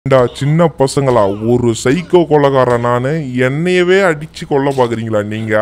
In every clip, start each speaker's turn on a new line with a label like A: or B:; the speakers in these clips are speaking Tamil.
A: ஏண்டா சின்ன பசங்களா ஒரு சைக்கோ கொலகாரன் நானு என்னையவே அடிச்சு கொல்ல பாக்குறீங்களா நீங்க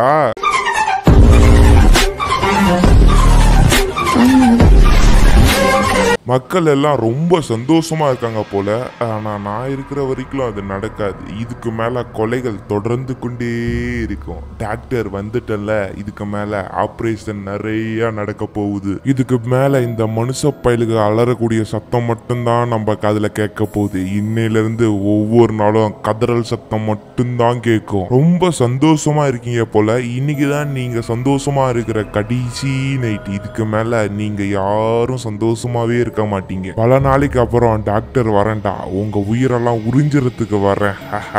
A: மக்கள் எல்லாம் ரொம்ப சந்தோஷமா இருக்காங்க போல ஆனா நான் இருக்கிற வரைக்கும் அது நடக்காது இதுக்கு மேல கொலைகள் தொடர்ந்து கொண்டே இருக்கும் டாக்டர் வந்துட்டல இதுக்கு மேல ஆபரேஷன் நிறைய நடக்க போகுது இதுக்கு மேல இந்த மனுஷ பயலுக்கு அலறக்கூடிய சத்தம் மட்டும்தான் நம்ம காதுல கேட்க போகுது இன்னையில இருந்து ஒவ்வொரு நாளும் கதறல் சத்தம் மட்டும்தான் கேட்கும் ரொம்ப சந்தோஷமா இருக்கீங்க போல இன்னைக்கு தான் நீங்க சந்தோஷமா இருக்கிற கடைசி நைட் இதுக்கு மேல நீங்க யாரும் சந்தோஷமாவே இருக்க மாட்டீங்க பல நாளைக்கு அப்புறம் டாக்டர் வரேன்டா உங்க உயிரெல்லாம் உறிஞ்சுறதுக்கு வரேன்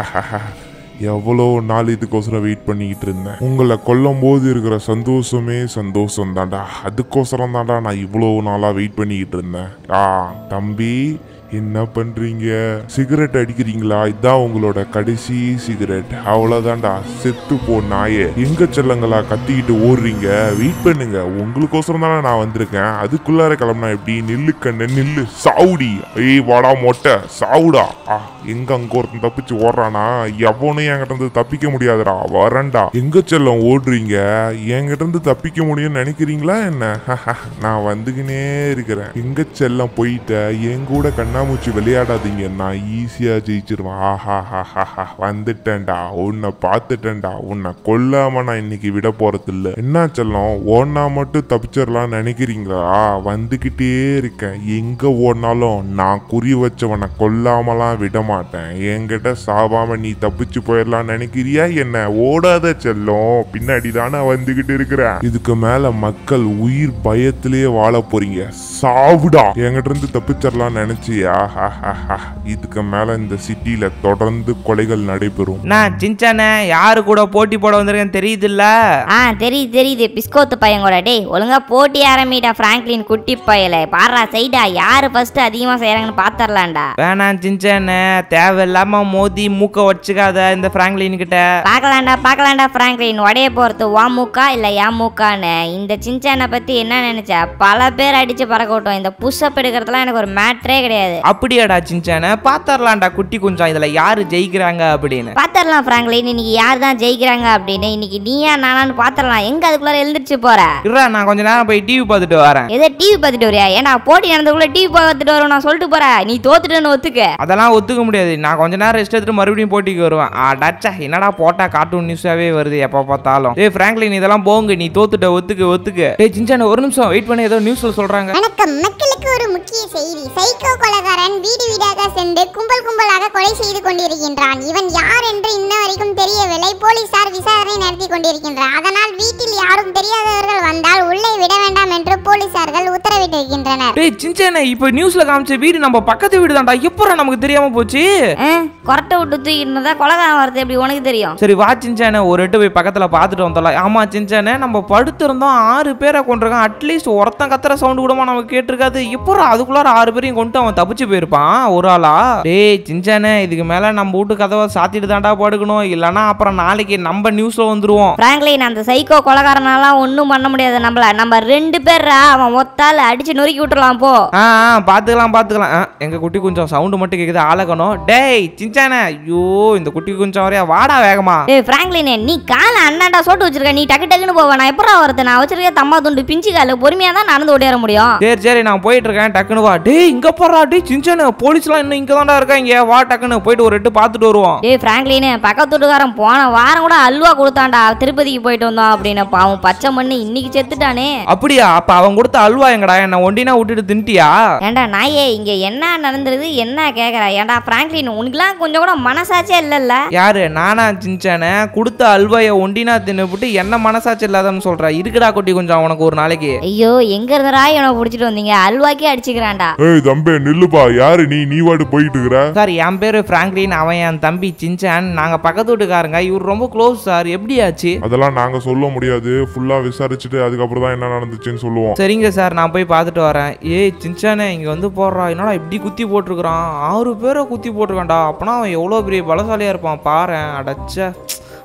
A: எவ்வளோ நாள் இதுக்கோசரம் வெயிட் பண்ணிக்கிட்டு இருந்தேன் உங்களை கொல்லும் போது இருக்கிற சந்தோஷமே சந்தோஷம் தான்டா அதுக்கோசரம் தான்டா நான் இவ்வளோ நாளாக வெயிட் பண்ணிக்கிட்டு இருந்தேன் ஆ தம்பி என்ன பண்றீங்க சிகரெட் அடிக்கிறீங்களா இதான் உங்களோட கடைசி சிகரெட் அவ்வளவுதான்டா செத்து போ நாயே எங்க செல்லங்களா கத்திக்கிட்டு ஓடுறீங்க வெயிட் பண்ணுங்க உங்களுக்கோசரம் தானே நான் வந்திருக்கேன் அதுக்குள்ளார கிளம்புனா எப்படி நில்லு கண்ணு நில்லு சாவுடி ஏய் வாடா மொட்டை சாவுடா ஆ எங்க அங்க ஒருத்தன் தப்பிச்சு ஓடுறானா எவனும் என்கிட்ட இருந்து தப்பிக்க முடியாதுடா வரேன்டா எங்க செல்லம் ஓடுறீங்க என்கிட்ட இருந்து தப்பிக்க முடியும்னு நினைக்கிறீங்களா என்ன நான் வந்துக்கினே இருக்கிறேன் எங்க செல்லம் போயிட்ட என் கூட கண்ணாமூச்சி விளையாடாதீங்க நான் ஈஸியா ஜெயிச்சிருவேன் ஆஹா ஹா ஹா வந்துட்டேன்டா உன்னை பார்த்துட்டேன்டா உன்னை கொல்லாம நான் இன்னைக்கு விட போறது இல்ல என்ன செல்லம் ஓடினா மட்டும் தப்பிச்சிடலாம்னு நினைக்கிறீங்களா வந்துகிட்டே இருக்கேன் எங்க ஓடினாலும் நான் குறி வச்சவனை கொல்லாமலாம் விட மாட்டேன் என்கிட்ட சாவாம நீ தப்பிச்சு போயிடலாம் நினைக்கிறியா என்ன ஓடாத செல்லம் பின்னாடி தானே வந்துகிட்டு இருக்கிறேன் இதுக்கு மேல மக்கள் உயிர் பயத்திலேயே வாழ போறீங்க சாவுடா என்கிட்ட இருந்து தப்பிச்சிடலாம் நினைச்சியா ஹஹஹஹ. இதுக்கு மேல இந்த சிட்டில தொடர்ந்து கொலைகள் நடைபெறும்
B: நான் சின்சானே யாரு கூட போட்டி போட வந்திருக்கேன்னு தெரியுதுல்ல
C: ஆ தெரியுது தெரியுது பிஸ்கோத்து பையன் கூட டேய் ஒழுங்கா போட்டி ஆரம்பிடா பிராங்க்லின் குட்டி பயல பாடுறா சைடா யாரு ஃபர்ஸ்ட் அதிகமா செய்யறாங்கன்னு பாத்தரலாம்டா
B: வேணாம் சின்சானே தேவையில்லாம மோதி மூக்க வச்சுக்காத இந்த பிராங்க்லின் கிட்ட
C: பார்க்கலாம்டா பார்க்கலாம்டா பிராங்க்லின் உடைய போறது வா மூக்கா இல்ல யா மூக்கான்னு இந்த சின்சானை பத்தி என்ன நினைச்ச பல பேர் அடிச்சு பறக்கட்டும் இந்த புஷ்அப் எடுக்கிறதுலாம் எனக்கு ஒரு மேட்ரே கிடையாது
B: அப்படியாடா சின்சானே பாத்தரலாம்டா குட்டி கொஞ்சம் இதுல யாரு ஜெயிக்கிறாங்க அப்படின்னு
C: பாத்தரலாம் பிராங்க்லின் இன்னைக்கு யார் தான் ஜெயிக்கிறாங்க அப்படின்னு இன்னைக்கு நீயா நானான்னு பாத்தரலாம் எங்க அதுக்குள்ள எழுந்திருச்சு போற
B: இருடா நான் கொஞ்ச நேரம் போய் டிவி பார்த்துட்டு வரேன்
C: ஏதோ டிவி பார்த்துட்டு வரியா ஏன்னா போட்டி நடந்ததுக்குள்ள டிவி பார்த்துட்டு வரும் நான் சொல்லிட்டு போறேன் நீ தோத்துட்டேன்னு ஒத்துக்க
B: அதெல்லாம் ஒத்துக்க முடியாது நான் கொஞ்ச நேரம் ரெஸ்ட் எடுத்துட்டு மறுபடியும் போட்டிக்கு வருவேன் அடாச்சா என்னடா போட்டா கார்ட்டூன் நியூஸாவே வருது எப்போ பார்த்தாலும் ஏய் பிராங்க்லின் இதெல்லாம் போங்க நீ தோத்துட்ட ஒத்துக்கு ஒத்துக்கு ஏய் சின்சானே ஒரு நிமிஷம் வெயிட் பண்ணி ஏதோ நியூஸ்ல சொல்றாங்க
D: வணக்கம் மக்களுக்கு ஒரு முக்கிய செய்தி சைக்கோ கொலைகாரன் வீடு வீடாக சென்று கும்பல் கும்பலாக கொலை செய்து கொண்டிருக்கின்றான் இவன் யார் என்று இன்ன வரைக்கும் தெரியவில்லை போலீசார் விசாரணை நடத்தி கொண்டிருக்கின்றனர் அதனால் வீட்டில் யாரும் தெரியாதவர்கள் வந்தால் உள்ளே விட வேண்டாம் என்று போலீசார்கள் உத்தரவிட்டிருக்கின்றனர்
B: டேய் சின்சானே இப்போ நியூஸ்ல காமிச்ச வீடு நம்ம பக்கத்து வீடு தான்டா எப்பறம் நமக்கு தெரியாம போச்சு
C: கொரட்டை விட்டு தூக்கிட்டு இருந்தா கொலகாரம் வருது எப்படி உனக்கு தெரியும்
B: சரி வா சின்சானே ஒரு எட்டு போய் பக்கத்துல பார்த்துட்டு வந்தலாம் ஆமா சின்சானே நம்ம படுத்திருந்தோம் ஆறு பேரை கொண்டிருக்கான் அட்லீஸ்ட் ஒருத்தன் கத்துற சவுண்ட் கூடமா நமக்கு கேட்டிருக்காது எப்பறம் அதுக்குள்ளார ஆறு பேரையும் கொண்டு அவன் தப்பிச்சு போயிருப்பான் ஒரு ஆளா டேய் சின்சானே இதுக்கு மேல நம்ம வீட்டு கதவை சாத்திட்டு தாண்டா படுக்கணும் இல்லனா அப்புறம் நாளைக்கு நம்ம நியூஸ்ல வந்துருவோம்
C: பிராங்க்லின் அந்த சைக்கோ கொலகாரனாலாம் ஒன்றும் பண்ண முடியாது நம்மள நம்ம ரெண்டு பேர்ரா அவன் ஒத்தால அடிச்சு நொறுக்கி விட்டுறலாம் போ
B: ஆ ஆ, பாத்துக்கலாம் பாத்துக்கலாம் ஆ, எங்க குட்டி கொஞ்சம் சவுண்டு மட்டும் கேக்குது ஆளக்கணும் டேய் சின்சானே ஐயோ இந்த குட்டி கொஞ்சம் வரையா வாடா வேகமா
C: ஏய் பிராங்க்லின் நீ காலை அண்ணாண்டா சோட்டு வச்சிருக்க நீ டக்கு டக்குன்னு போவ நான் எப்படா வரது நான் வச்சிருக்க தம்மா துண்டு பிஞ்சு காலு பொறுமையா தான் நடந்து ஓடிட முடியும்
B: சரி சரி நான் போயிட்டு இருக்கேன் டக்குன்னு வா டேய் இங்க போறா டேய் சின்சானே போலீஸ்லாம் இன்னும் இங்க தான்டா இருக்காங்க வா டக்குன்னு போயிட்டு ஒரு எட்டு பார்த்துட்டு வருவோம்
C: டேய் பிராங்க்லின் பக்கத்து வீட்டுக்காரன் போன வாரம் கூட அல்வா கொடுத்தான்டா திருப்பதிக்கு போயிட்டு வந்தோம் அப்படின்னு பாவம் பச்சை மண்ணு இன்னைக்கு செத்துட்டானே
B: அப்படியா அப்ப அவன் கொடுத்த அல்வா எங்கடா என்ன ஒண்டினா விட்டுட்டு தின்ட்டியா
C: ஏண்டா நாயே இங்க என்ன நடந்துருது என்ன கேக்குற ஏண்டா பிராங்க்லின் உனக்குலாம் கொஞ்சம் கூட மனசாச்சே இல்லல்ல
B: யாரு நானா சின்சானே கொடுத்த அல்வாயை ஒண்டினா தின்னுபிட்டு என்ன மனசாட்சி இல்லாதன்னு சொல்ற இருக்குடா குட்டி கொஞ்சம் உனக்கு ஒரு நாளைக்கு
C: ஐயோ எங்க இருந்தடா இவனை புடிச்சிட்டு வந்தீங்க அல்வாக்கே அடிச்சுக்கிறான்டா
A: ஏய் தம்பே நில்லுப்பா யாரு நீ நீ வாட்டு போயிட்டு இருக்கிற
B: சார் என் பேரு பிராங்க்லின் அவன் என் தம்பி சின்சான் நாங்க பக்கத்து வீட்டுக்காரங்க இவர் ரொம்ப க்ளோஸ் சார் எப்படி ஆச்சு
A: அதெல்லாம் நாங்க சொல்ல முடியாது ஃபுல்லா விசாரிச்சுட்டு அதுக்கப்புறம் தான் என்ன நடந்துச்சுன்னு சொல்லுவோம்
B: சரிங்க சார் நான் போய் பார்த்துட்டு வரேன் ஏய் சின்சானே இங்க வந்து போடுறா என்னடா இப்படி குத்தி போட்டிருக்கிறான் ஆறு பேரை குத்தி போட்டிருக்கான்டா அப்பனா அவன் எவ்வளோ பெரிய பலசாலியா இருப்பான் பாரேன் அடச்ச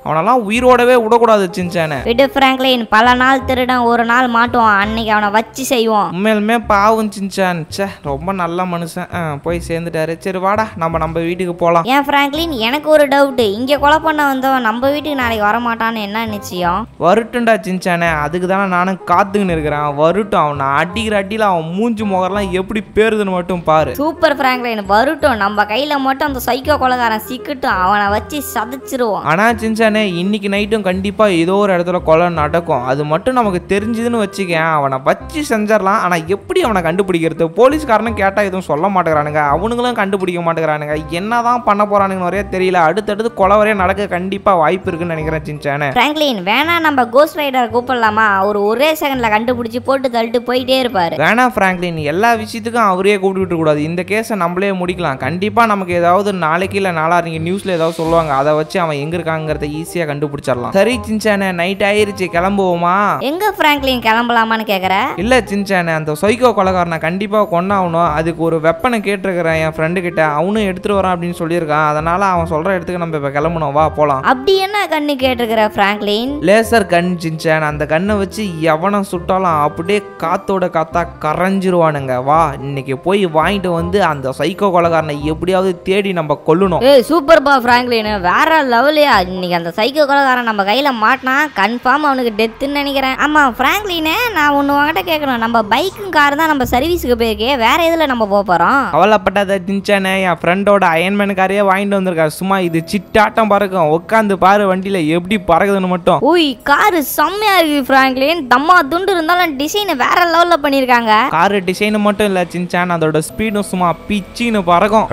B: அவனெல்லாம் உயிரோடவே விடக்கூடாது சின்சானே
C: விடு பிராங்க்லின் பல நாள் திருடன் ஒரு நாள் மாட்டுவான் அன்னைக்கு அவனை வச்சு செய்வோம்
B: உண்மையிலுமே பாவம் சின்சான் ச்சே ரொம்ப நல்ல மனுஷன் ஆ, போய் சேர்ந்துட்டாரு சரி வாடா நம்ம நம்ம வீட்டுக்கு போகலாம்
C: ஏன் பிராங்க்லின் எனக்கு ஒரு டவுட் இங்க கொலை பண்ண வந்தவன் நம்ம வீட்டுக்கு நாளைக்கு வரமாட்டான்னு என்ன நிச்சயம்
B: வரட்டும்டா சின்சானே அதுக்கு தானே நானும் காத்துக்கின்னு இருக்கிறேன் வரட்டும் அவனை அடிக்கிற அடியில் அவன் மூஞ்சி முகரெல்லாம் எப்படி பேருதுன்னு மட்டும் பாரு
C: சூப்பர் பிராங்க்லின் வரட்டும் நம்ம கையில மட்டும் அந்த சைக்கோ கொலைகாரன் சிக்கட்டும் அவனை வச்சு சதைச்சிருவோம்
B: ஆனால் சின்சானே இன்னைக்கு நைட்டும் கண்டிப்பாக ஏதோ ஒரு இடத்துல கொலை நடக்கும் அது மட்டும் நமக்கு தெரிஞ்சுதுன்னு வச்சுக்கேன் அவனை வச்சு செஞ்சிடலாம் ஆனால் எப்படி அவனை கண்டுபிடிக்கிறது போலீஸ்காரனும் கேட்டால் எதுவும் சொல்ல மாட்டேங்கிறானுங்க அவனுங்களும் கண்டுபிடிக்க மாட்டேங்கிறானுங்க என்னதான் பண்ண போறானுங்கன்னு வரையே தெரியல அடுத்தடுத்து கொலை வரைய நடக்க கண்டிப்பாக வாய்ப்பு இருக்குன்னு நினைக்கிறேன் சின்சானே
C: பிராங்க்லின் வேணா நம்ம கோஸ்ட் ரைடரை கூப்பிடலாமா அவர் ஒரே செகண்ட்ல கண்டுபிடிச்சு போட்டு தள்ளிட்டு போயிட்டே இருப்பாரு
B: வேணாம் ஃப்ராங்க்லின் எல்லா விஷயத்துக்கும் அவரே கூப்பிட்டு கூடாது இந்த கேஸை நம்மளே முடிக்கலாம் கண்டிப்பாக நமக்கு ஏதாவது நாளைக்கு இல்லை நாளாக நியூஸில் ஏதாவது சொல்லுவாங்க அதை வச்சு அவன் எங்கே இருக்காங்கிறத ஈஸியாக கண்டுபிடிச்சிடலாம் சரி சின்சானே நைட் ஆயிருச்சு கிளம்புவோமா
C: எங்க பிராங்க்லின் கிளம்பலாமான்னு கேக்குற
B: இல்லை சின்சானே அந்த சைக்கோ கொலைகாரனை கண்டிப்பாக கொண்டாகணும் அதுக்கு ஒரு வெப்பனை கேட்டிருக்கிறேன் என் ஃப்ரெண்டு கிட்ட அவனும் எடுத்துகிட்டு வரான் அப்படின்னு சொல்லியிருக்கான் அதனால் அவன் சொல்கிற இடத்துக்கு நம்ம இப்போ கிளம்பணும் வா போகலாம்
C: அப்படி என்ன கண்ணு கேட்டிருக்கிற பிராங்க்லின்
B: லேசர் கன் சின்சான் அந்த கண்ணை வச்சு எவனை சுட்டாலும் அப்படியே காத்தோட காத்தா கரைஞ்சிருவானுங்க வா இன்னைக்கு போய் வாங்கிட்டு வந்து அந்த சைக்கோ கொலைகாரனை எப்படியாவது தேடி நம்ம கொல்லணும்
C: ஏய் சூப்பர்ப்பா பிராங்க்லின் வேற லெவலியா இன்னைக்கு அந்த சைக்கோ கொலைகாரன் நம்ம கையில மாட்டினா கன்ஃபார்ம் அவனுக்கு டெத்துன்னு நினைக்கிறேன் ஆமா பிராங்க்லினே நான் ஒன்று உங்ககிட்ட கேட்கணும் நம்ம பைக்கும் கார் தான் நம்ம சர்வீஸுக்கு போயிருக்கே வேற எதுல நம்ம போக போறோம்
B: கவலைப்பட்டாத சின்சானே என் ஃப்ரெண்டோட அயன்மேன் காரையே வாங்கிட்டு வந்திருக்கா சும்மா இது சிட்டாட்டம் பறக்கும் உட்காந்து பாரு வண்டியில் எப்படி பறக்குதுன்னு மட்டும்
C: ஓய் காரு செம்மையா இருக்கு பிராங்க்லின் தம்மா துண்டு இருந்தாலும் டிசைன் வேற லெவல்ல பண்ணிருக்காங்க
B: காரு டிசைனு மட்டும் இல்லை சின்சான் அதோட ஸ்பீடும் சும்மா பிச்சின்னு பறக்கும்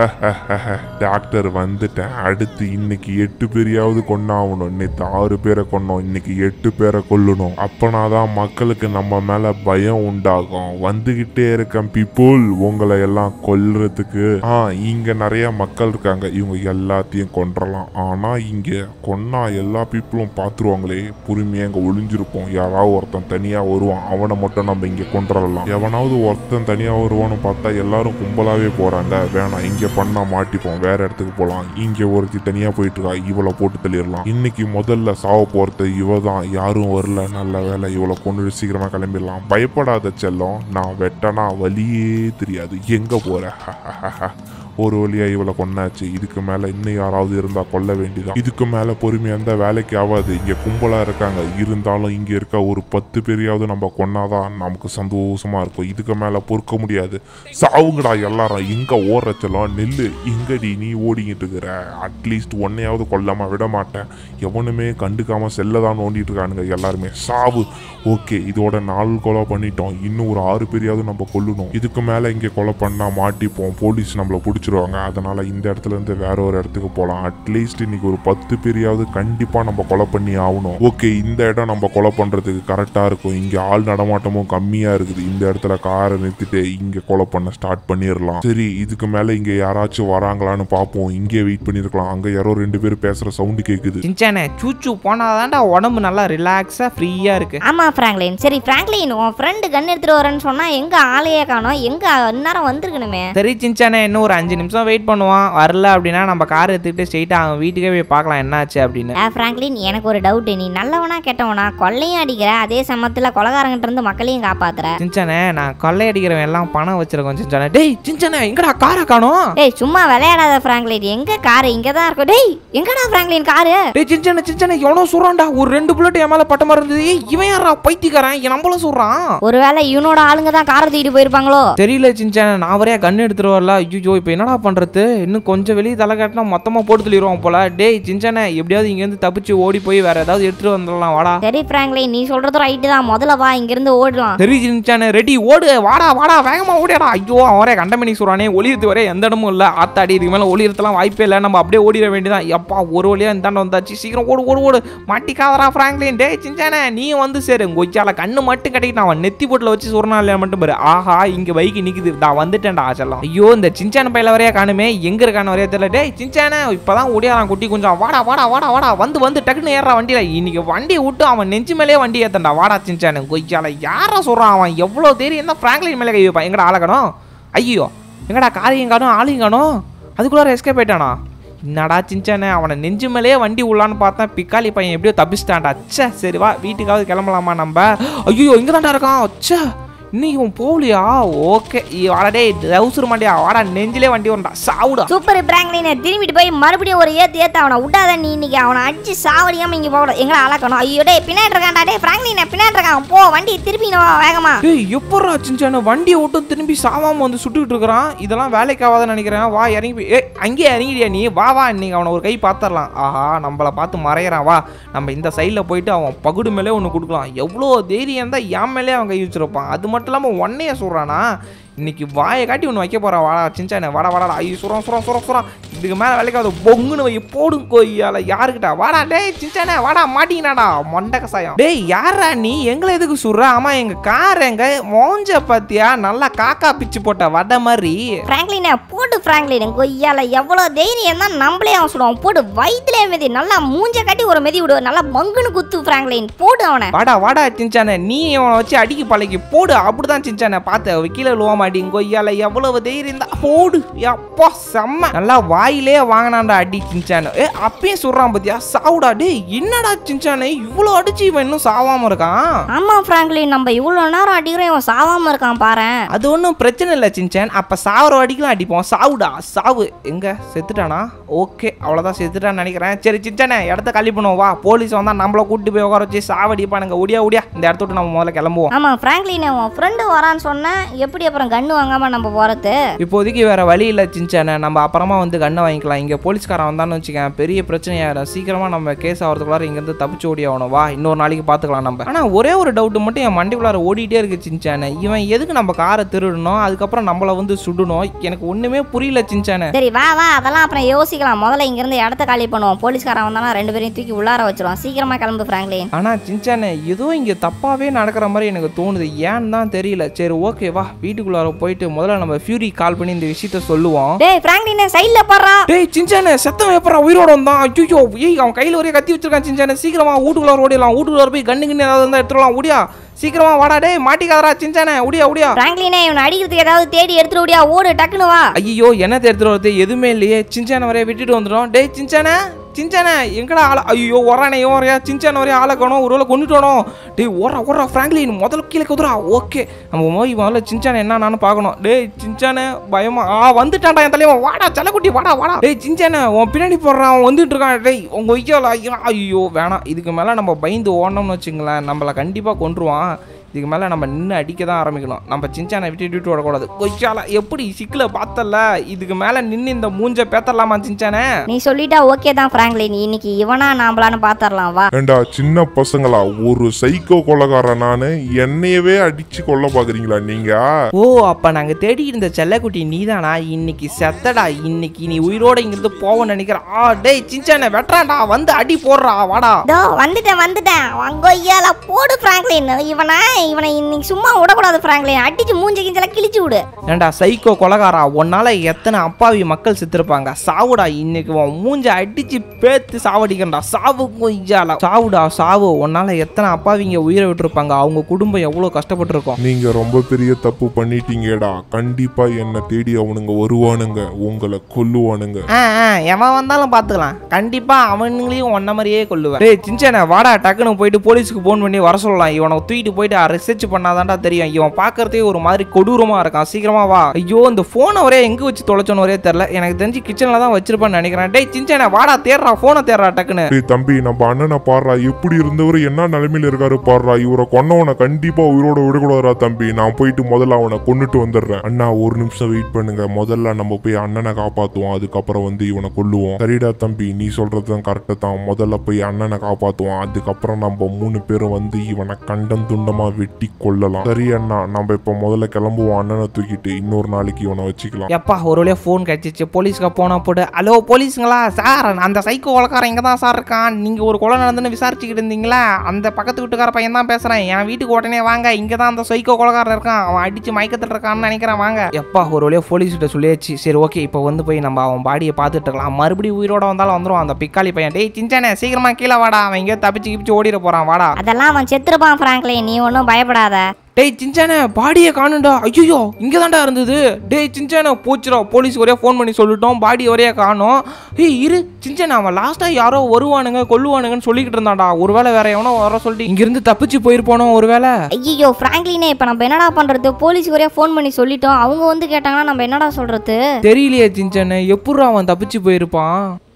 A: டாக்டர் வந்துட்டேன் அடுத்து இன்னைக்கு எட்டு பேரையாவது கொண்டாகணும் நேற்று ஆறு பேரை கொன்னோம் இன்னைக்கு எட்டு பேரை கொல்லணும் அப்பனாதான் மக்களுக்கு நம்ம மேல பயம் உண்டாகும் வந்துகிட்டே இருக்கேன் பீப்புள் உங்களை எல்லாம் கொல்றதுக்கு ஆ இங்க நிறைய மக்கள் இருக்காங்க இவங்க எல்லாத்தையும் கொன்றலாம் ஆனா இங்க கொன்னா எல்லா பீப்புளும் பார்த்துருவாங்களே பொறுமையா இங்க ஒளிஞ்சிருப்போம் யாராவது ஒருத்தன் தனியா வருவான் அவனை மட்டும் நம்ம இங்க கொன்றலாம் எவனாவது ஒருத்தன் தனியா வருவான்னு பார்த்தா எல்லாரும் கும்பலாவே போறாங்க வேணாம் இங்க பண்ணா மாட்டிப்போம் வேற இடத்துக்கு போலாம் இங்க ஒருத்தி தனியா போயிட்டு இருக்கா இவளை போட்டு தள்ளிடலாம் இன்னைக்கு முதல்ல சாவ போறது இவ தான் யாரும் வரல நல்ல வேலை இவளை கொண்டு சீக்கிரமா கிளம்பிடலாம் பயப்படாத செல்லம் நான் வெட்டனா வழியே தெரியாது எங்க போற ஒரு வழியா இவளை கொண்டாச்சு இதுக்கு மேல இன்னும் யாராவது இருந்தா கொல்ல வேண்டியதான் இதுக்கு மேல பொறுமையா இருந்தா வேலைக்கு ஆகாது இங்க கும்பலா இருக்காங்க இருந்தாலும் இங்க இருக்க ஒரு பத்து பேரையாவது நம்ம கொன்னாதான் நமக்கு சந்தோஷமா இருக்கும் இதுக்கு மேல பொறுக்க முடியாது சாவுங்கடா எல்லாரும் இங்க ஓடுறச்சலாம் நெல்லு இங்கடி நீ ஓடிக்கிட்டு இருக்கிற அட்லீஸ்ட் ஒன்னையாவது கொல்லாம விட மாட்டேன் எவனுமே கண்டுக்காம செல்லதான் நோண்டிட்டு இருக்கானுங்க எல்லாருமே சாவு ஓகே இதோட நாலு கொலை பண்ணிட்டோம் இன்னும் ஒரு ஆறு பேரையாவது நம்ம கொல்லணும் இதுக்கு மேல இங்க கொலை பண்ணா மாட்டிப்போம் போலீஸ் நம்மள பிடிச்சிருவாங்க அதனால இந்த இடத்துல இருந்து வேற ஒரு இடத்துக்கு போகலாம் அட்லீஸ்ட் இன்னைக்கு ஒரு பத்து பேரையாவது கண்டிப்பா நம்ம கொலை பண்ணி ஆகணும் ஓகே இந்த இடம் நம்ம கொலை பண்றதுக்கு கரெக்டா இருக்கும் இங்க ஆள் நடமாட்டமும் கம்மியா இருக்குது இந்த இடத்துல காரை நிறுத்திட்டு இங்க கொலை பண்ண ஸ்டார்ட் பண்ணிடலாம் சரி இதுக்கு மேல இங்க யாராச்சும் வராங்களான்னு பார்ப்போம் இங்கே வெயிட் பண்ணிருக்கலாம் அங்க யாரோ ரெண்டு பேர் பேசுற சவுண்டு கேக்குது
B: சின்சானே சூச்சு போனாதான்டா உடம்பு நல்லா ரிலாக்ஸாக ஃப்ரீயாக இருக்கு
C: ஆமா பிராங்க்லின் சரி பிராங்க்லின் உன் ஃப்ரெண்டு கன் எடுத்துட்டு வரேன்னு சொன்னா எங்க ஆளையே காணோம் எங்க இந்நேரம் வந்திருக்கணுமே
B: சரி சின்சானே இன்னும் ஒரு அஞ்சு நிமிஷம் வெயிட் பண்ணுவான் வரல அப்படின்னா நம்ம கார் எடுத்துக்கிட்டு ஸ்ட்ரெயிட்டாக அவன் வீட்டுக்கே போய் பார்க்கலாம் என்னாச்சு அப்படின்னு
C: ஆ பிராங்க்லின் எனக்கு ஒரு டவுட் நீ நல்லவனா கெட்டவனா கொள்ளையும் அடிக்கிற அதே சமயத்துல கொலகாரங்கிட்ட இருந்து மக்களையும் காப்பாத்துற
B: சின்சானே நான் கொள்ளையடிக்கிறவன் எல்லாம் பணம் வச்சிருக்கோம் சின்சானே டேய் சின்சானே எங்கடா காரை காணோம்
C: டேய் சும்மா விளையாடாத பிராங்க்லின் எங்க காரு இங்க தான் இருக்கும் டேய் எங்கடா பிராங்க்லின் காரு
B: டேய் சின்சானே சின்சானே எவ்வளோ சொல்கிறான்டா ஒரு ரெண்டு புல்லட் என் மேலே பட்ட மாதிரி இருந்தது ஏய், இவன் யாரா பைத்தியக்காரன் என் நம்மளும் சொல்கிறான்
C: ஒருவேளை இவனோட ஆளுங்க தான் காரை தூக்கிட்டு போயிருப்பாங்களோ
B: தெரியல சின்சானே நான் வரையா கன் எடுத்துட்டு வரல ஐயோ இப்போ என்னடா பண்ணுறது இன்னும் கொஞ்சம் வெளியே தலை காட்டினா மொத்தமாக போட்டு தள்ளிடுவோம் போல டேய் சின்சானே எப்படியாவது இங்கேருந்து தப்பிச்சு ஓடி போய் வேற ஏதாவது எடுத்துட்டு வந்துடலாம் வாடா
C: சரி பிராங்க்லின் நீ சொல்றது ரைட்டு தான் முதல்ல வா இங்க இருந்து ஓடலாம்
B: சரி சின்சானே ரெடி ஓடு வாடா வாடா வேகமா ஓடியாடா ஐயோ அவரே கண்டமணி சொல்றானே ஒளியறது வரை எந்த இடமும் இல்லை ஆத்தாடி இதுக்கு மேலே ஒளியறதுலாம் வாய்ப்பே இல்லை நம்ம அப்படியே ஓடிட வேண்டியதான் எப்பா ஒரு வழியா இந்தாண்ட வந்தாச்சு சீக்கிரம் ஓடு ஓடு ஓடு மாட்டிக்காதரா ஃப்ராங்க்லின் டேய் சின்சானே நீ வந்து சேரு கொய்யால கண்ணு மட்டும் கட்டிட்டு அவன் நெத்தி போட்டில் வச்சு சொன்னா இல்லையா மட்டும் பாரு ஆஹா இங்க பைக்கு நிக்குது நான் வந்துட்டேன்டா செல்லம் ஐயோ இந்த சின்சான பையில வரையா காணுமே எங்க இருக்கான வரையா தெரியல டேய் சின்சானே இப்பதான் ஓடியாரான் குட்டி கொஞ்சம் வாடா வாடா வாடா வாடா வந்து வந்து டக்குன்னு ஏறா வண்டியில இன்னைக்கு வண்டியை விட்டு அவன் நெஞ்சு மேலேயே வண்டி ஏத்தண்டா வாடா சின்சானு கொய்யால யாரா சொல்றான் அவன் எவ்வளவு தெரியும் தான் ஃப்ராங்க்லின் மேலே கை வைப்பான் எங்கடா ஆளக்கணும் ஐயோ எங்கடா காரையும் காணும் ஆளையும் காணும் அதுக்குள்ளார எஸ்கேப் ஆயிட்டானா என்னடா சின்சானே அவனை நெஞ்சு மேலேயே வண்டி உள்ளான்னு பார்த்தா பிக்காளி பையன் எப்படியோ தப்பிச்சிட்டான்டா ச்சே சரி வா வீட்டுக்காவது கிளம்பலாமா நம்ம ஐயோ இங்கே தான்டா இருக்கான் ச்சே இன்னைக்கு இவன் போகலையா ஓகே வாடா டேய் ரவுசர் மாட்டியா வாடா நெஞ்சிலே வண்டி வரண்டா சாவுடா
C: சூப்பர் பிராங்க்லினை திரும்பிட்டு போய் மறுபடியும் ஒரு ஏத்து ஏத்து அவனை விட்டாத நீ இன்னைக்கு அவனை அடிச்சு சாவடியாம இங்க போகணும் எங்களை அளக்கணும் ஐயோ டேய் பின்னாடி இருக்கான்டா டேய் பிராங்க்லினை பின்னாடி இருக்கான் போ வண்டி திருப்பி வா வேகமா
B: டேய் எப்பட்றா சின்சானு வண்டியை விட்டு திரும்பி சாவாம வந்து சுட்டுக்கிட்டு இருக்கிறான் இதெல்லாம் வேலைக்கு ஆகாதுன்னு நினைக்கிறேன் வா இறங்கி போய் ஏய் அங்கேயே இறங்கிடியா நீ வா வா இன்னைக்கு அவனை ஒரு கை பார்த்துடலாம் ஆஹா நம்மளை பார்த்து மறையறான் வா நம்ம இந்த சைடில் போயிட்டு அவன் பகுடு மேலே ஒன்று கொடுக்கலாம் எவ்வளோ தைரியம் தான் என் மேலே அவன் கை வச்சிருப்பான் அது மட்டும் இல்லாமல் ஒன்னையே சொல்கிறானா இன்னைக்கு வாயை காட்டி ஒன்று வைக்க போகிறான் வாடா சின்சானே வாடா வாடா ஐயோ சுரம் சுரம் சுரம் சுரம் இதுக்கு மேலே வேலைக்கு அது பொங்குன்னு வை போடும் கொய்யால யாருக்கிட்டா வாடா டேய் சின்சானே வாடா மாட்டிங்கனாடா மண்டை கசாயம் டேய் யாரா நீ எங்களை எதுக்கு சுடுற ஆமா எங்க கார் எங்க மோஞ்ச பாத்தியா நல்லா காக்கா பிச்சு போட்ட வடை மாதிரி
C: பிராங்க்லினை போட்டு பிராங்க்லின் கொய்யால எவ்வளவு தைரியம் தான் நம்மளே அவன் சுடுவான் போட்டு வயிற்றுலேயே மிதி நல்லா மூஞ்ச கட்டி ஒரு மிதி விடு நல்லா மங்குன்னு குத்து பிராங்க்லின் போடு அவனை
B: வாடா வாடா சின்சானே நீ அவனை வச்சு அடிக்கி பழகி போடு அப்படிதான் சின்சானே பார்த்த கீழே விழுவ மாட்டேங்க கொய்யால எவ்வளவு தைரியம் தான் போடு அப்பா செம்ம நல்லா வாயிலே வாங்கினான்டா அடி சின்சானே ஏ அப்பயும் சொல்றான் பாத்தியா சாவுடா டேய் என்னடா சின்சானே இவ்வளோ அடிச்சு இவன் இன்னும் சாவாம இருக்கான்
C: ஆமா பிராங்க்லின் நம்ம இவ்வளவு நேரம் அடிக்கிறோம் இவன் சாவாம இருக்கான் பாரேன்
B: அது ஒன்றும் பிரச்சனை இல்லை சின்சான் அப்போ சாவர அடிக்கலாம் அடிப்போம் சாவுடா சாவு எங்க செத்துட்டானா ஓகே அவ்வளோதான் செத்துட்டான்னு நினைக்கிறேன் சரி சின்சானே இடத்த காலி பண்ணுவோம் வா போலீஸ் வந்தால் நம்மள கூட்டிட்டு போய் உட்கார வச்சு சாவடிப்பானுங்க ஒடியா ஒடியா இந்த இடத்த விட்டு நம்ம முதல்ல கிளம்புவோம்
C: ஆமா பிராங்க்லின் உன் ஃப்ரெண்டு வரான்னு சொன்னேன் எப்படி அப்புறம் கண்ணு வாங்காம நம்ம போறது
B: இப்போதைக்கு வேற வழி இல்லை சின்சானே நம்ம அப்புறமா வந்து கண்ணை வாங்கிக்கலாம் இங்கே போலீஸ்காரன் வந்தான்னு வச்சுக்கேன் பெரிய பிரச்சனையாயிரும் சீக்கிரமா நம்ம கேஸ் ஆகிறதுக்குள்ளார இங்கேருந்து தப்பிச்சு ஓடி ஆகணும் வா இன்னொரு நாளைக்கு பார்த்துக்கலாம் நம்ம ஆனால் ஒரே ஒரு டவுட் மட்டும் என் மண்டிக்குள்ளார ஓடிட்டே இருக்கு சின்சானே இவன் எதுக்கு நம்ம காரை திருடணும் அதுக்கப்புறம் நம்மளை வந்து சுடணும் எனக்கு ஒன்றுமே புரியல சின்சானே
C: சரி வா வா அதெல்லாம் அப்புறம் யோசிக்கலாம் முதல்ல இங்க இருந்து இடத்த காலி பண்ணுவோம் போலீஸ்காரன் வந்தானா ரெண்டு பேரையும் தூக்கி உள்ளார வச்சிருவோம் சீக்கிரமா கிளம்பு பிராங்க்லின்
B: ஆனால் சின்சானே ஏதோ இங்கே தப்பாகவே நடக்கிற மாதிரி எனக்கு தோணுது ஏன்னு தான் தெரியல சரி ஓகே வா வீட்டுக்குள்ளார போயிட்டு முதல்ல நம்ம ஃபியூரி கால் பண்ணி இந்த விஷயத்த சொல்லுவோம்
C: டேய் பிராங்க்லின் சைடுல போடுறா
B: டேய் சின்சானே செத்தம் எப்பறா உயிரோட வந்தான் ஐயோ ஏய் அவன் கையில் ஒரே கத்தி வச்சிருக்கான் சின்சானே சீக்கிரமா வீட்டுக்குள்ளார ஓடிடலாம் வீட்டுக்குள்ளார போய் கண்ணு கிண்ணு ஏதாவது இருந்தால் எடுத்துடலாம் ஓடியா சீக்கிரமா வாடா டேய் மாட்டிக்காதடா சின்சானே ஓடியா ஓடியா
C: பிராங்க்லினே இவனை அடிக்கிறதுக்கு ஏதாவது தேடி எடுத்துட்டு ஓடியா ஓடு டக்குனு வா
B: ஐயோ என்ன எடுத்துட்டு வரது எதுவுமே இல்லையே சின்சானை வரைய விட்டுட்டு வந்துடும் டேய் சின்சானே சின்சானே எங்கடா ஆள ஐயோ ஒரானே ஓரையா சின்சான வரையா ஆளை காணோம் ஒரு வேளை கொண்டுட்டோம் டேய் ஓரா ஓரா ஃப்ராங்க்லின் முதல்ல கீழே குதுரா ஓகே நம்ம போய் முதல்ல சின்சானை என்ன நானும் பார்க்கணும் டேய் சின்சானே பயமா ஆ வந்துட்டான்டா என் தலைவன் வாடா செல்லக்குட்டி வாடா வாடா டேய் சின்சானே உன் பின்னாடி போடுறான் அவன் வந்துட்டு இருக்கான் டேய் உங்க ஐயோ ஐயோ ஐயோ வேணாம் இதுக்கு மேலே நம்ம பயந்து ஓடணும்னு வச்சுங்களேன் நம்மளை கண்டிப்பாக கொண்டுருவான் இதுக்கு மேலே நம்ம நின்று அடிக்க தான் ஆரம்பிக்கணும் நம்ம சின்சானை விட்டு விட்டு விடக்கூடாது கொய்யால எப்படி சிக்கல பார்த்தல இதுக்கு மேலே நின்று இந்த மூஞ்ச பேத்தரலாமா சின்சானே
C: நீ சொல்லிட்டா ஓகே தான் பிராங்க்லின் இன்னைக்கு இவனா நாம்பளான்னு பாத்திரலாம் வா
A: ஏண்டா சின்ன பசங்களா ஒரு சைக்கோ கொலகாரன் நானு என்னையவே அடிச்சு கொல்ல பாக்குறீங்களா நீங்க
B: ஓ அப்போ நாங்கள் தேடி இருந்த செல்லக்குட்டி நீதானா இன்னைக்கு செத்தடா இன்னைக்கு நீ உயிரோட இங்கிருந்து போவோன்னு நினைக்கிறேன் ஆ டேய் சின்சானே வெட்டுறான்டா வந்து அடி போடுறா வாடா
C: இதோ வந்துட்டேன் வந்துட்டேன் அங்க ஐயால போடு பிராங்க்லின் இவனை இவனை இன்னைக்கு சும்மா விடக்கூடாது பிராங்க்லின் அடிச்சு மூஞ்சி கிஞ்சல கிழிச்சு விடு
B: ஏண்டா சைக்கோ கொலகாரா உன்னால எத்தனை அப்பாவி மக்கள் செத்துருப்பாங்க சாவுடா இன்னைக்கு உன் மூஞ்ச அடிச்சு பேத்து சாவடிக்கிறா சாவு கொய்யால சாவுடா சாவு உன்னால எத்தனை அப்பாவிங்க உயிரை விட்டுருப்பாங்க அவங்க குடும்பம் எவ்வளோ கஷ்டப்பட்டிருக்கும்
A: நீங்க ரொம்ப பெரிய தப்பு பண்ணிட்டீங்கடா கண்டிப்பா என்னை தேடி அவனுங்க வருவானுங்க உங்களை கொல்லுவானுங்க
B: ஆ ஆ எவன் வந்தாலும் பார்த்துக்கலாம் கண்டிப்பா அவனுங்களையும் ஒன்ன மாதிரியே கொள்ளுவேன் டேய் சின்சானே வாடா டக்குன்னு போயிட்டு போலீஸ்க்கு ஃபோன் பண்ணி வர சொல்லலாம் இவனை தூக்கிட்டு போயிட்டு ரிசர்ச் பண்ணாதான்டா தெரியும் இவன் பார்க்கறதே ஒரு மாதிரி கொடூரமா இருக்கான் சீக்கிரமா வா ஐயோ இந்த ஃபோனை ஒரே எங்க வச்சு தொலைச்சோன்னு ஒரே தெரியல எனக்கு தெரிஞ்சு கிச்சன்ல தான் வச்சிருப்பான்னு நினைக்கிறேன் டேய் சின்சானே வாடா தேடுறா ஃபோனை தேடுறா டக்குன்னு
A: டேய் தம்பி நம்ம அண்ணனை பாடுறா எப்படி இருந்தவர் என்ன நிலைமையில இருக்காரு பாடுறா இவரை கொன்னவனை கண்டிப்பா உயிரோட விடக்கூடாதுடா தம்பி நான் போயிட்டு முதல்ல அவனை கொன்னுட்டு வந்துடுறேன் அண்ணா ஒரு நிமிஷம் வெயிட் பண்ணுங்க முதல்ல நம்ம போய் அண்ணனை காப்பாத்துவோம் அதுக்கப்புறம் வந்து இவனை கொல்லுவோம் சரிடா தம்பி நீ சொல்றது தான் கரெக்டு தான் முதல்ல போய் அண்ணனை காப்பாத்துவோம் அதுக்கப்புறம் நம்ம மூணு பேரும் வந்து இவனை கண்டம் துண்டமா வெட்டி கொல்லலாம் சரி அண்ணா நம்ம இப்ப முதல்ல கிளம்புவோம் அண்ணனை தூக்கிட்டு இன்னொரு நாளைக்கு இவனை வச்சுக்கலாம்
B: எப்பா ஒரு வழியாக ஃபோன் கிடச்சிச்சு போலீஸ்க்கு போன போட்டு ஹலோ போலீஸுங்களா சார் அந்த சைக்கோ கொலக்காரன் இங்கே தான் சார் இருக்கான் நீங்கள் ஒரு கொலை நடந்துன்னு விசாரிச்சுக்கிட்டு இருந்தீங்களா அந்த பக்கத்து வீட்டுக்கார பையன் தான் பேசுகிறேன் என் வீட்டுக்கு உடனே வாங்க இங்கே தான் அந்த சைக்கோ கொலக்காரன் இருக்கான் அவன் அடிச்சு மயக்கத்தில் இருக்கான்னு நினைக்கிறேன் வாங்க எப்பா ஒரு வழியாக போலீஸ்கிட்ட சொல்லியாச்சு சரி ஓகே இப்போ வந்து போய் நம்ம அவன் பாடியை பார்த்துட்டு இருக்கலாம் மறுபடியும் உயிரோட வந்தாலும் வந்துடும் அந்த பிக்காளி பையன் டேய் சின்சானே சீக்கிரமா கீழே வாடா அவன் இங்கே தப்பிச்சு கிப்பிச்சு ஓடிட போகிறான் வாடா
C: அதெல்லாம் அவன் செத்துருப்பான் பிராங்க்லின் நீ ஒன்றும் பயப்படாத
B: டேய் சிஞ்சானே பாடியை காணுண்டா ஐயோ இங்கே தான்டா இருந்தது டேய் சிஞ்சானே போச்சுடா போலீஸ் ஒரே ஃபோன் பண்ணி சொல்லிட்டோம் பாடி ஒரே காணோம் ஏய் இரு சிஞ்சானே அவன் லாஸ்ட்டாக யாரோ வருவானுங்க கொல்லுவானுங்கன்னு சொல்லிக்கிட்டு இருந்தான்டா ஒருவேளை வேற எவனோ வர சொல்லிட்டு இங்கிருந்து தப்பிச்சு போயிருப்பானோ ஒருவேளை
C: ஐயோ ஃப்ராங்க்லினே இப்போ நம்ம என்னடா பண்ணுறது போலீஸ் ஒரே ஃபோன் பண்ணி சொல்லிட்டோம் அவங்க வந்து கேட்டாங்கன்னா நம்ம என்னடா சொல்கிறது
B: தெரியலையே சிஞ்சானே எப்பட்றா அவன் தப்பிச்சு போயிருப்பான்